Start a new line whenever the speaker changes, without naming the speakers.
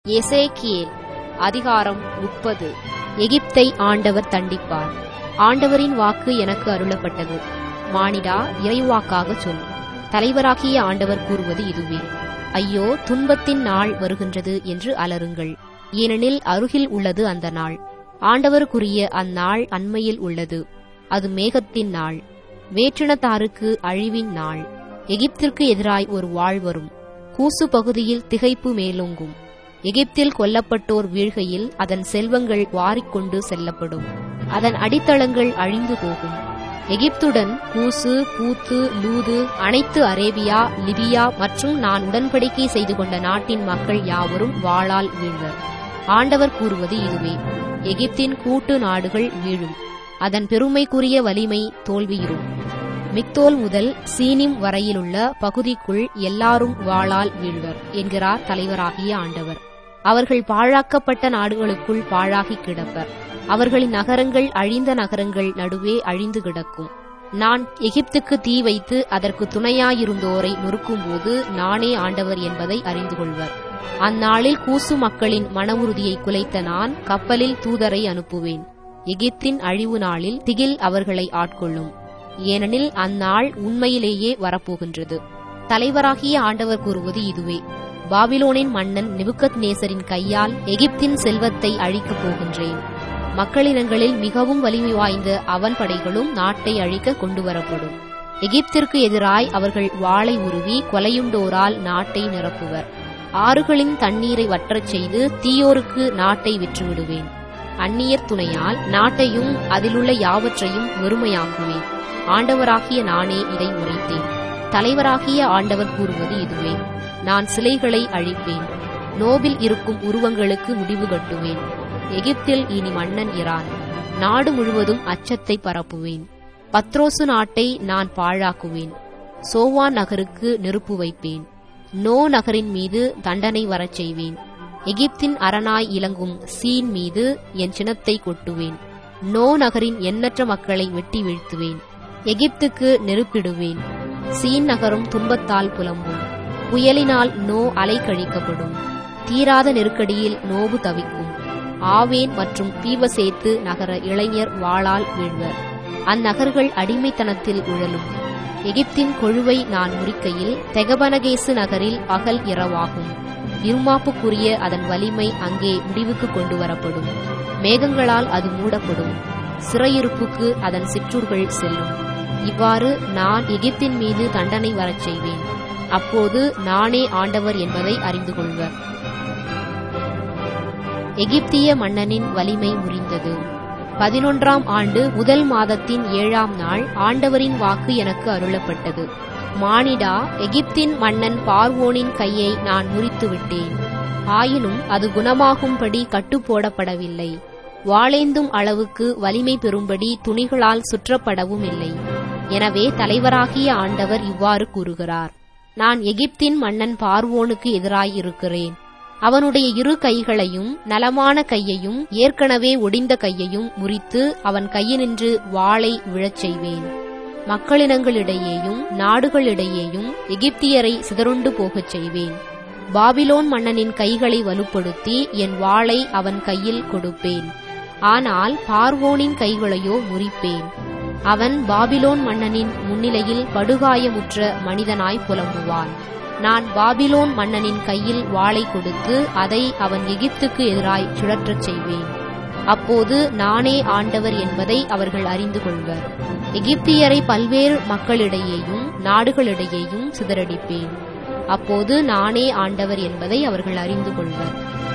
எசேக்கியேல் அதிகாரம் முப்பது எகிப்தை ஆண்டவர் தண்டிப்பார் ஆண்டவரின் வாக்கு எனக்கு அருளப்பட்டது மானிடா இறைவாக்காகச் சொல் தலைவராகிய ஆண்டவர் கூறுவது இதுவே ஐயோ துன்பத்தின் நாள் வருகின்றது என்று அலறுங்கள் ஏனெனில் அருகில் உள்ளது அந்த நாள் ஆண்டவருக்குரிய அந்நாள் அண்மையில் உள்ளது அது மேகத்தின் நாள் வேற்றினத்தாருக்கு அழிவின் நாள் எகிப்திற்கு எதிராய் ஒரு வாழ் வரும் கூசு பகுதியில் திகைப்பு மேலோங்கும் எகிப்தில் கொல்லப்பட்டோர் வீழ்கையில் அதன் செல்வங்கள் வாரிக்கொண்டு செல்லப்படும் அதன் அடித்தளங்கள் அழிந்து போகும் எகிப்துடன் கூசு பூத்து லூது அனைத்து அரேபியா லிபியா மற்றும் நான் உடன்படிக்கை செய்து கொண்ட நாட்டின் மக்கள் யாவரும் வாளால் வீழ்வர் ஆண்டவர் கூறுவது இதுவே எகிப்தின் கூட்டு நாடுகள் வீழும் அதன் பெருமைக்குரிய வலிமை தோல்வியுறும் மிக்தோல் முதல் சீனிம் வரையிலுள்ள பகுதிக்குள் எல்லாரும் வாளால் வீழ்வர் என்கிறார் தலைவராகிய ஆண்டவர் அவர்கள் பாழாக்கப்பட்ட நாடுகளுக்குள் பாழாகி கிடப்பர் அவர்களின் நகரங்கள் அழிந்த நகரங்கள் நடுவே அழிந்து கிடக்கும் நான் எகிப்துக்கு தீ வைத்து அதற்கு துணையாயிருந்தோரை நொறுக்கும்போது நானே ஆண்டவர் என்பதை அறிந்து கொள்வர் அந்நாளில் கூசு மக்களின் மன உறுதியை குலைத்த நான் கப்பலில் தூதரை அனுப்புவேன் எகிப்தின் அழிவு நாளில் திகில் அவர்களை ஆட்கொள்ளும் ஏனெனில் அந்நாள் உண்மையிலேயே வரப்போகின்றது தலைவராகிய ஆண்டவர் கூறுவது இதுவே பாபிலோனின் மன்னன் நிபுக்கத் நேசரின் கையால் எகிப்தின் செல்வத்தை அழிக்கப் போகின்றேன் மக்களினங்களில் மிகவும் வலிமை வாய்ந்த அவன் படைகளும் நாட்டை அழிக்க கொண்டு வரப்படும் எகிப்திற்கு எதிராய் அவர்கள் வாளை உருவி கொலையுண்டோரால் நாட்டை நிரப்புவர் ஆறுகளின் தண்ணீரை வற்றச் செய்து தீயோருக்கு நாட்டை விற்றுவிடுவேன் அந்நியர் துணையால் நாட்டையும் அதிலுள்ள யாவற்றையும் வெறுமையாக்குவேன் ஆண்டவராகிய நானே இதை உரைத்தேன் தலைவராகிய ஆண்டவர் கூறுவது இதுவே நான் சிலைகளை அழிப்பேன் நோபில் இருக்கும் உருவங்களுக்கு முடிவு கட்டுவேன் எகிப்தில் இனி மன்னன் இரான் நாடு முழுவதும் அச்சத்தை பரப்புவேன் பத்ரோசு நாட்டை நான் பாழாக்குவேன் சோவான் நகருக்கு நெருப்பு வைப்பேன் நோ நகரின் மீது தண்டனை வரச் செய்வேன் எகிப்தின் அரணாய் இலங்கும் சீன் மீது என் சினத்தை கொட்டுவேன் நோ நகரின் எண்ணற்ற மக்களை வெட்டி வீழ்த்துவேன் எகிப்துக்கு நெருப்பிடுவேன் சீன் நகரும் துன்பத்தால் புலம்பும் புயலினால் நோ அலை கழிக்கப்படும் தீராத நெருக்கடியில் நோவு தவிக்கும் ஆவேன் மற்றும் பீவசேத்து நகர இளைஞர் வாளால் வீழ்வர் அந்நகர்கள் அடிமைத்தனத்தில் உழலும் எகிப்தின் கொழுவை நான் முறிக்கையில் தெகபனகேசு நகரில் பகல் இரவாகும் இருமாப்புக்குரிய அதன் வலிமை அங்கே முடிவுக்கு கொண்டு வரப்படும் மேகங்களால் அது மூடப்படும் சிறையிருப்புக்கு அதன் சிற்றூர்கள் செல்லும் இவ்வாறு நான் எகிப்தின் மீது தண்டனை வரச் செய்வேன் அப்போது நானே ஆண்டவர் என்பதை அறிந்து கொள்வர் எகிப்திய மன்னனின் வலிமை முறிந்தது பதினொன்றாம் ஆண்டு முதல் மாதத்தின் ஏழாம் நாள் ஆண்டவரின் வாக்கு எனக்கு அருளப்பட்டது மானிடா எகிப்தின் மன்னன் பார்வோனின் கையை நான் முறித்து விட்டேன் ஆயினும் அது குணமாகும்படி கட்டுப்போடப்படவில்லை வாளேந்தும் அளவுக்கு வலிமை பெறும்படி துணிகளால் சுற்றப்படவும் இல்லை எனவே தலைவராகிய ஆண்டவர் இவ்வாறு கூறுகிறார் நான் எகிப்தின் மன்னன் பார்வோனுக்கு எதிராயிருக்கிறேன் அவனுடைய இரு கைகளையும் நலமான கையையும் ஏற்கனவே ஒடிந்த கையையும் முறித்து அவன் கையினின்று வாளை விழச் செய்வேன் மக்களினங்களிடையேயும் நாடுகளிடையேயும் எகிப்தியரை சிதறுண்டு போகச் செய்வேன் பாபிலோன் மன்னனின் கைகளை வலுப்படுத்தி என் வாளை அவன் கையில் கொடுப்பேன் ஆனால் பார்வோனின் கைகளையோ முறிப்பேன் அவன் பாபிலோன் மன்னனின் முன்னிலையில் படுகாயமுற்ற மனிதனாய் புலம்புவான் நான் பாபிலோன் மன்னனின் கையில் வாளை கொடுத்து அதை அவன் எகிப்துக்கு எதிராய் சுழற்றச் செய்வேன் அப்போது நானே ஆண்டவர் என்பதை அவர்கள் அறிந்து கொள்வர் எகிப்தியரை பல்வேறு மக்களிடையேயும் நாடுகளிடையேயும் சிதறடிப்பேன் அப்போது நானே ஆண்டவர் என்பதை அவர்கள் அறிந்து கொள்வர்